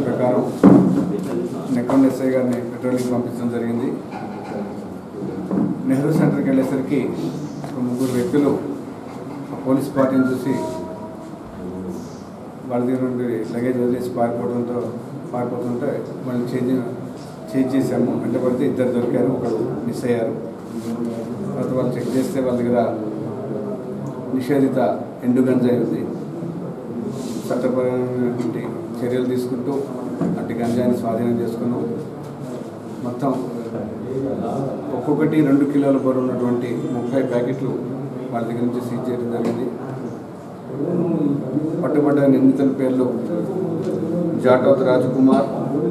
information ప్రకారం Nekkonda SI గారిని patrolling పంపించడం జరిగింది నెహ్రూ సెంటర్కి వెళ్ళేసరికి ఒక ముగ్గురు వ్యక్తులు ఆ పోలీస్ పార్టీని చూసి వాళ్ళ దగ్గర నుండి లగేజ్ వదిలేసి పారిపోవడంతో పారిపోతుంటే మళ్ళీ చేంజ్ చేంజ్ చేసాము అంటే పడితే ఇద్దరు దొరికారు ఒకరు మిస్ అయ్యారు తర్వాత వాళ్ళు చెక్ చేస్తే వాళ్ళ దగ్గర నిషేధిత ఎండు గంజాయి ఉంది చట్టపరమైనటువంటి చర్యలు తీసుకుంటూ అట్టి గంజాయిని స్వాధీనం చేసుకున్నాం మొత్తం ఒక్కొక్కటి రెండు కిలోల బరువు ఉన్నటువంటి ముప్పై ప్యాకెట్లు వాళ్ళ దగ్గర నుంచి సీజ్ చేయడం జరిగింది పట్టుబడ్డ నిందితుల పేర్లు జాటవత్ రాజకుమార్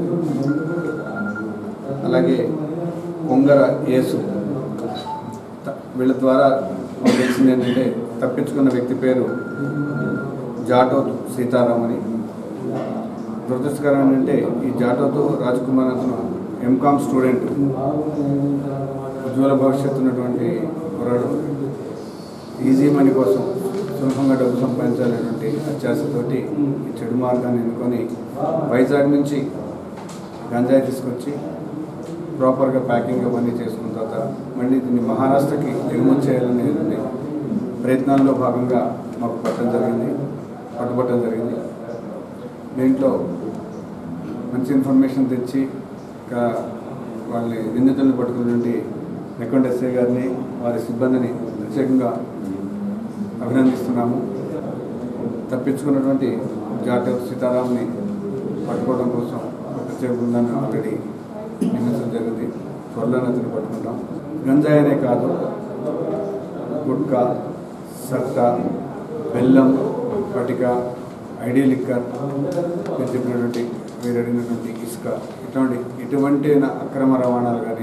అలాగే కొంగర యేసు త- వీళ్ళ ద్వారా మాకు తెలిసింది ఏంటంటే తప్పించుకున్న వ్యక్తి పేరు జాటోత్ సీతారాం అని దురదృష్టకరం ఏంటంటే ఈ జాటోత్ రాజకుమార్ అతను ఎంకామ్ స్టూడెంట్ ఉజ్వల భవిష్యత్తు ఉన్నటువంటి కుర్రాడు ఈజీ మనీ కోసం సులభంగా డబ్బు సంపాదించాలనేటువంటి అత్యాశతోటి ఈ చెడు మార్గాన్ని ఎన్నుకొని వైజాగ్ నుంచి గంజాయి తీసుకొచ్చి ప్రాపర్గా ప్యాకింగ్ అవన్నీ చేసుకున్న తర్వాత మళ్ళీ దీన్ని మహారాష్ట్రకి ఎగుమతి చేయాలనేది ప్రయత్నాల్లో భాగంగా మాకు పట్టడం జరిగింది పట్టుబట్టడం జరిగింది దీంట్లో మంచి ఇన్ఫర్మేషన్ తెచ్చి ఇంకా వాళ్ళని నిందితులను పట్టుకున్నటువంటి నెక్కొండ ఎస్ఐ గారిని వారి సిబ్బందిని ప్రత్యేకంగా అభినందిస్తున్నాము తప్పించుకున్నటువంటి జాతీయ సీతారాంని పట్టుకోవడం కోసం ఒక ప్రత్యేక బృందాన్ని ఆల్రెడీ నియమించడం జరిగింది త్వరలోనే అతను పట్టుకుంటాం గంజాయి అనే కాదు గుట్కా సట్ట బెల్లం పటిక ఐడి లిక్కర్ మీరు చెప్పినటువంటి మీరు అడిగినటువంటి ఇసుక ఇటువంటి ఎటువంటి అక్రమ రవాణాలు కానీ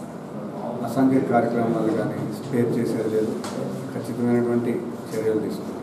అసాంఘిక కార్యక్రమాలు కానీ స్పేర్ చేసేది లేదు ఖచ్చితమైనటువంటి చర్యలు తీసుకుంటాం